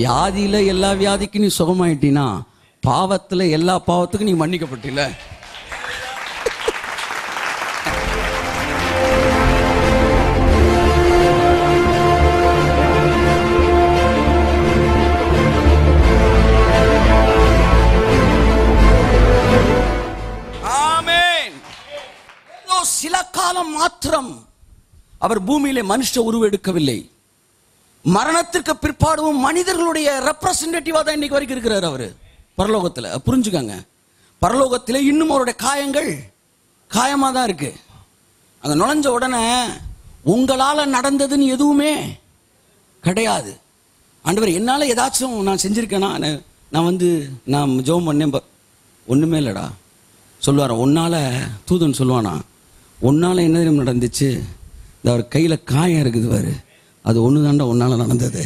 வியாதியில எல்லா வியாதிக்கும் நீ சுகமாயிட்டினா பாவத்துல எல்லா பாவத்துக்கும் நீ மன்னிக்கப்பட்டில ஆமென் ஏதோ சில காலம் மாத்திரம் அவர் பூமியிலே மனுஷ உருவெடுக்கவில்லை மரணத்திற்கு பிற்பாடும் மனிதர்களுடைய ரெப்ரசன்டேட்டிவா தான் இன்னைக்கு வரைக்கும் இருக்கிறார் அவரு பரலோகத்துல புரிஞ்சுக்கங்க பரலோகத்துல இன்னும் அவருடைய காயங்கள் காயமா தான் இருக்கு அங்க நுழைஞ்ச உடனே உங்களால நடந்ததுன்னு எதுவுமே கிடையாது ஆண்டவர் என்னால ஏதாச்சும் நான் செஞ்சிருக்கேனா நான் நான் வந்து நான் ஜெபம் பண்ணேன் ப- ஒண்ணுமே இல்லடா சொல்லுவாரா உன்னால தூதன் சொல்லுவானா உன்னால என்ன தெரியுமா நடந்துச்சு இந்த அவர் கையில காயம் இருக்குது பாரு அது ஒன்று தாண்டா உன்னால நடந்தது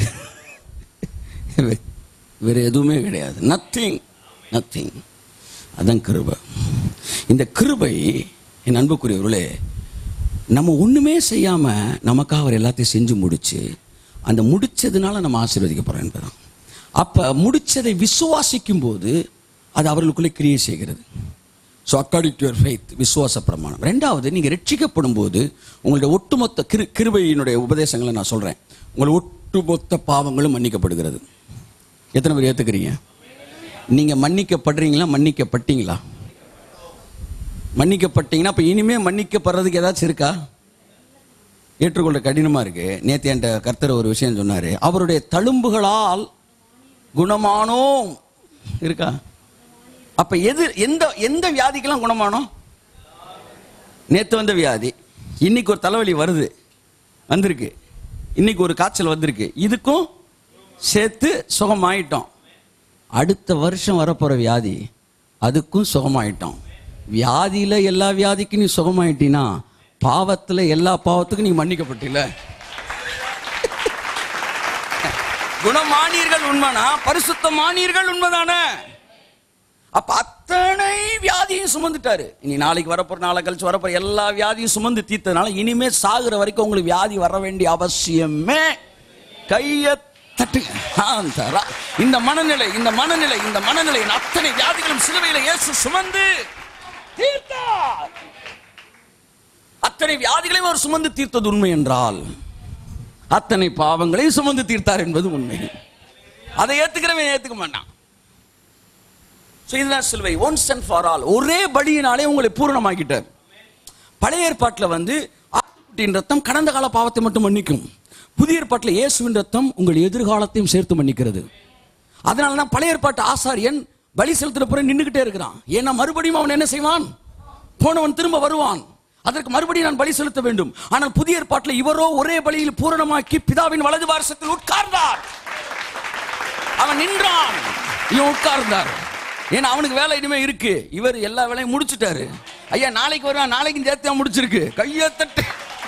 வே- வேற எதுவுமே கிடையாது நத்திங் நத்திங் அதான் கிருபை இந்த கிருபை என் அன்புக்குரியவர்களே நம்ம ஒண்ணுமே செய்யாம நமக்காக அவர் எல்லாத்தையும் செஞ்சு முடிச்சு அந்த முடிச்சதுனால நம்ம ஆசீர்வதிக்கப்படுறோம் என்பதான் அப்ப முடிச்சதை விசுவாசிக்கும் போது அது அவர்களுக்குள்ளே கிரியை செய்கிறது so according to your faith விசுவாச பிரமாணம் ரெண்டாவது நீங்கள் ரட்சிக்கப்படும் போது உங்களுடைய ஒட்டுமொத்த கிரு கிருபையினுடைய உபதேசங்களை நான் சொல்கிறேன் உங்கள் ஒட்டுமொத்த பாவங்களும் மன்னிக்கப்படுகிறது எத்தனை பேர் ஏற்றுக்கிறீங்க நீங்கள் மன்னிக்கப்படுறீங்களா மன்னிக்கப்பட்டீங்களா மன்னிக்கப்பட்டீங்கன்னா அப்போ இனிமே மன்னிக்கப்படுறதுக்கு ஏதாச்சும் இருக்கா ஏற்றுக்கொள்ள கடினமா இருக்கு நேத்து என்கிட்ட கர்த்தர் ஒரு விஷயம் சொன்னாரு அவருடைய தழும்புகளால் குணமானோம் இருக்கா அப்ப எது எந்த எந்த வியாதிக்கெல்லாம் குணமானோம் நேத்து வந்த வியாதி இன்னைக்கு ஒரு தலைவலி வருது வந்திருக்கு இன்னைக்கு ஒரு காய்ச்சல் வந்திருக்கு இதுக்கும் சேர்த்து சுகமாயிட்டோம் அடுத்த வருஷம் வரப்போற வியாதி அதுக்கும் சுகமாயிட்டோம் வியாதியில எல்லா வியாதிக்கும் நீ சுகமாயிட்டினா பாவத்துல எல்லா பாவத்துக்கும் நீ மன்னிக்கப்பட்டில குணமானீர்கள் உண்மைனா பரிசுத்தமானீர்கள் உண்மைதானே அப்ப அத்தனை வியாதியும் சுமந்துட்டாரு இனி நாளைக்கு வரப்போற நாளை கழிச்சு வரப்போற எல்லா வியாதியும் சுமந்து தீர்த்ததுனால இனிமே சாகுற வரைக்கும் உங்களுக்கு வியாதி வர வேண்டிய அவசியமே கைய தட்டு அந்த ரா- இந்த மனநிலை இந்த மனநிலை இந்த மனநிலை அத்தனை வியாதிகளும் சிலுவையில இயேசு சுமந்து தீர்த்தார் அத்தனை வியாதிகளையும் அவர் சுமந்து தீர்த்தது உண்மை என்றால் அத்தனை பாவங்களையும் சுமந்து தீர்த்தார் என்பது உண்மை அதை ஏத்துக்கிறவன் ஏத்துக்க மாட்டான் So இதுதான் சிலுவை ஒன்ஸ் அண்ட் ஃபார் ஆல் ஒரே பலியினாலே உங்களை பூரணமாக்கிட்டார் பழைய ஏற்பாட்டில் வந்து ஆட்டுக்குட்டியின் ரத்தம் கடந்த கால பாவத்தை மட்டும் மன்னிக்கும் புதிய ஏற்பாட்டில் இயேசுவின் ரத்தம் உங்கள் எதிர்காலத்தையும் சேர்த்து மன்னிக்கிறது அதனால தான் பழைய ஏற்பாட்டு ஆசாரியன் பலி செலுத்துற பிறகு நின்றுகிட்டே இருக்கிறான் ஏன்னா மறுபடியும் அவன் என்ன செய்வான் போனவன் திரும்ப வருவான் அதற்கு மறுபடியும் நான் பலி செலுத்த வேண்டும் ஆனால் புதிய ஏற்பாட்டில் இவரோ ஒரே பலியில் பூரணமாக்கி பிதாவின் வலது பாரசத்தில் உட்கார்ந்தார் அவன் நின்றான் இவன் உட்கார்ந்தார் ஏன்னா அவனுக்கு வேலை இனிமே இருக்கு இவர் எல்லா வேலையும் முடிச்சிட்டாரு ஐயா நாளைக்கு வருவான் நாளைக்கு சேர்த்து முடிச்சிருக்கு கையை தட்டு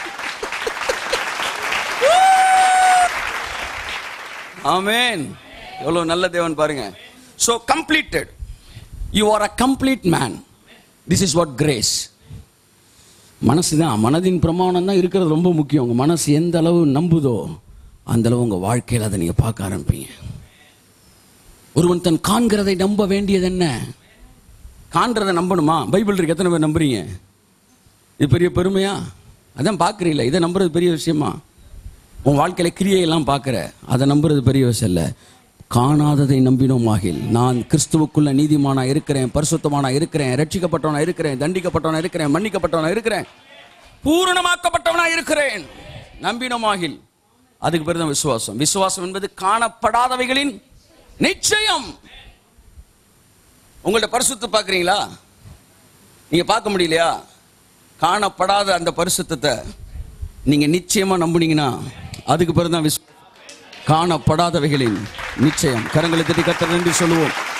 ஆமென் எவ்வளவு நல்ல தேவன் பாருங்க so completed you are a complete man this is what grace மனசு தான் மனதின் பிரமாணம் தான் இருக்கிறது ரொம்ப முக்கியம் உங்க மனசு எந்த அளவு நம்புதோ அந்த அளவு உங்க வாழ்க்கையில் அதை நீங்க பார்க்க ஆரம்பிப்பீங்க ஒருவன் தன் காண்கிறதை நம்ப வேண்டியது என்ன காண்றதை நம்பணுமா பைபிள் இருக்கு எத்தனை பேர் நம்புறீங்க இது பெரிய பெருமையா அதான் பார்க்குறீங்களா இதை நம்புறது பெரிய விஷயமா உன் வாழ்க்கையில கிரியையெல்லாம் பார்க்குற அதை நம்புறது பெரிய விஷயம் இல்லை காணாததை நம்பினோமாகில் நான் கிறிஸ்துவுக்குள்ள நீதிமானா இருக்கிறேன் பரிசுத்தமானா இருக்கிறேன் ரட்சிக்கப்பட்டவனா இருக்கிறேன் தண்டிக்கப்பட்டவனா இருக்கிறேன் மன்னிக்கப்பட்டவனா இருக்கிறேன் பூரணமாக்கப்பட்டவனா இருக்கிறேன் நம்பினோமாகில் அதுக்கு பேர் தான் விசுவாசம் விசுவாசம் என்பது காணப்படாதவைகளின் நிச்சயம் உங்கள்ட்ட பரிசுத்து பார்க்குறீங்களா நீங்க பார்க்க முடியலையா காணப்படாத அந்த பரிசுத்தத்தை நீங்க நிச்சயமா நம்புனீங்கன்னா அதுக்கு பிறகு தான் விசு காணப்படாதவைகளின் நிச்சயம் கரங்களை தட்டி கத்தர் நன்றி சொல்லுவோம்